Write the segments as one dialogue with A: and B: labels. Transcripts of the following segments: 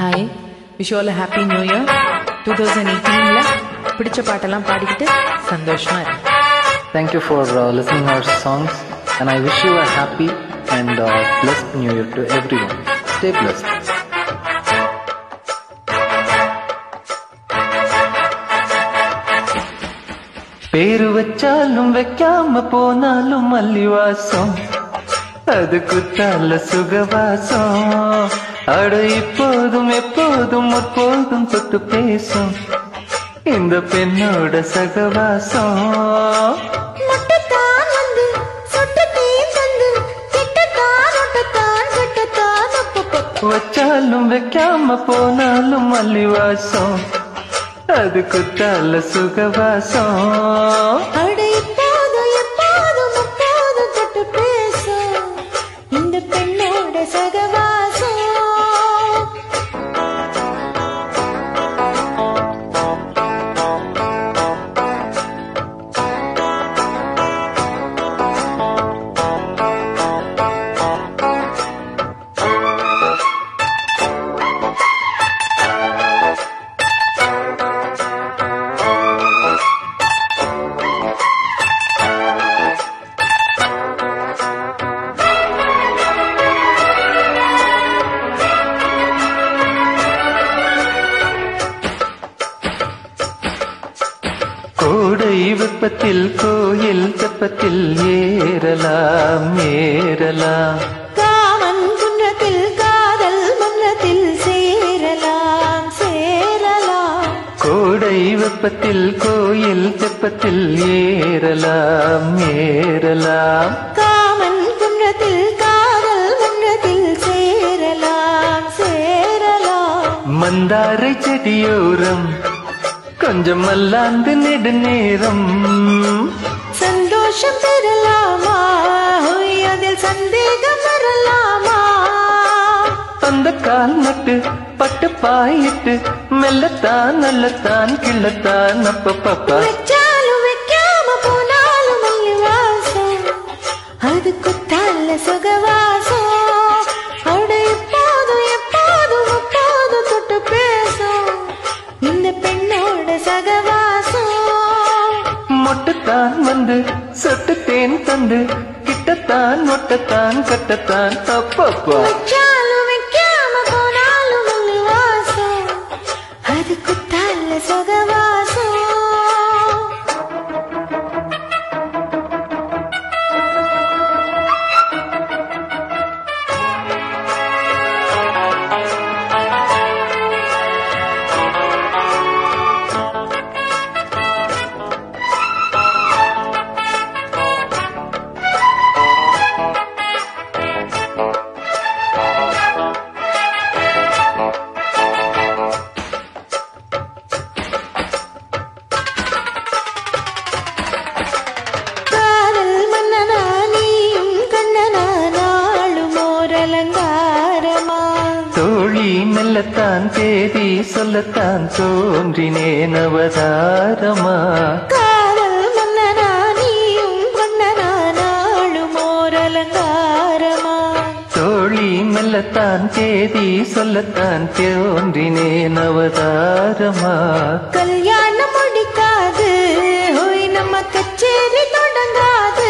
A: Hi wish all happy new year two thousand எயிட்டீனில் பிடிச்ச பாட்டெல்லாம் பாடிக்கிட்டு சந்தோஷமா இருக்கு
B: Thank you for uh, listening our songs and I wish you a happy and uh, blessed new year to everyone. Stay blessed. பேரு வச்சாலும் வைக்காம போனாலும் மல்லிவாசம் அது குத்தால சுகவாசம் அட இப்போதும் எப்போதும் எப்போதும் தொட்டு பேசும் இந்த பெண்ணோட சகவாசம்
C: முட்டைத்தான் வந்து சொட்டத்தையும் தந்து கெட்டத்தான் ஒட்டத்தான் கெட்டத்தான் அப்பப்பப்ப.
B: வச்சாலும் வைக்காம போனாலும் மல்லிவாசம் அது குத்தால சுகவாசம்
C: அட இப்போதும் எப்போதும் எப்போதும் தொட்டு பேசும் இந்த பெண்ணோட சகவாசம்
B: கோடை வெப்பத்தில் கோயில் தெப்பத்தில் ஏறலாம் ஏறலாம்
C: காமன் குன்றத்தில் காதல் மன்றத்தில் சேரலாம் சேரலாம்
B: கோடை வெப்பத்தில் கோயில் தெப்பத்தில் ஏறலாம் ஏறலாம்
C: காமன் குன்றத்தில் காதல் மன்றத்தில் சேரலாம் சேரலாம்
B: மந்தாரை செடியோரம் கொஞ்சம் மல்லாந்து நெடுநேரம்
C: சந்தோஷம் பெறலாமா ஹொய், அதில் சந்தேகம் வரலாமா
B: அந்த கால் நட்டு பட்டு பாயிட்டு மெல்லத்தான் நல்லத்தான் கிள்ளத்தான் அப்ப பாப்பா
C: வச்சாலும் வைக்காம போனாலும் மல்லி வாசம் அது குத்தால சுகவாசம் அட எப்போதும் எப்போதும் எப்போதும் தொட்டு பேசும் இந்த பெண்ணோட சகவாசம்
B: மொட்டுத்தான் வந்து சொட்டு தேன் தந்து கிட்டத்தான் ஒட்டத்தான் கட்டத்தான் அப்பப்பா
C: வச்சாலும் வைக்காம போனாலும் மல்லி வாசம் அது குத்தால சுகவாசம் காதல் மன்னனா நீயும் கண்ணனா நாளும் ஓர் அலங்காரமா
B: தோழி மெல்லத்தான் தேதி சொல்லத்தான் தோன்றினேன் அவதாரமா
C: காதல் மன்னனா நீயும் கண்ணனா நாளும் ஓர் அலங்காரமா
B: தோழி மெல்லத்தான் தேதி சொல்லத்தான் தோன்றினேன் அவதாரமா
C: கல்யாணம் முடிக்காது ஹோய் நம்ம கச்சேரி தொடங்காது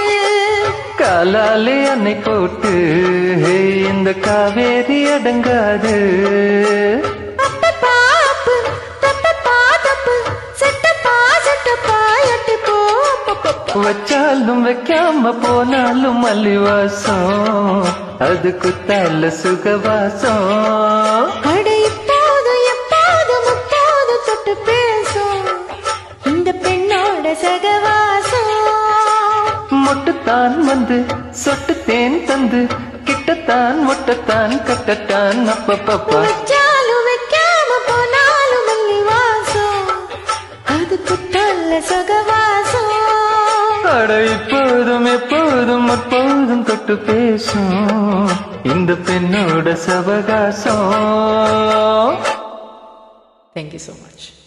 B: காலாலே அன்னை போட்டு ஹே, இந்த காவேரி அடங்காது
C: அப்பப்பா அப்பு, தப்பப்பா தப்பு, செட்டப்பா செட்டப்பா எட்டிப்போ அப்பப்பப்பா.
B: வச்சாலும் வைக்காம போனாலும் மல்லிவாசம் அது குத்தால சுகவாசம்
C: அட இப்போதும் எப்போதும் எப்போதும் தொட்டு பேசும் இந்த பெண்ணோட சகவாசம்
B: மொட்டுத்தான் வந்து சொட்டு தேன் தந்து கிட்டத்தான் ஒட்டத்தான் கட்டத்தான் அப்பப்பப்பா
C: வச்சாலும் வைக்காம போனாலும் மல்லி வாசம் அது குத்தல்ல சகவாசம்
B: அட இப்போதும் எப்போதும் எப்போதும் தொட்டு பேசும் இந்த பெண்ணோட சவகாசம்
A: தேங்க்யூ ஸோ மச்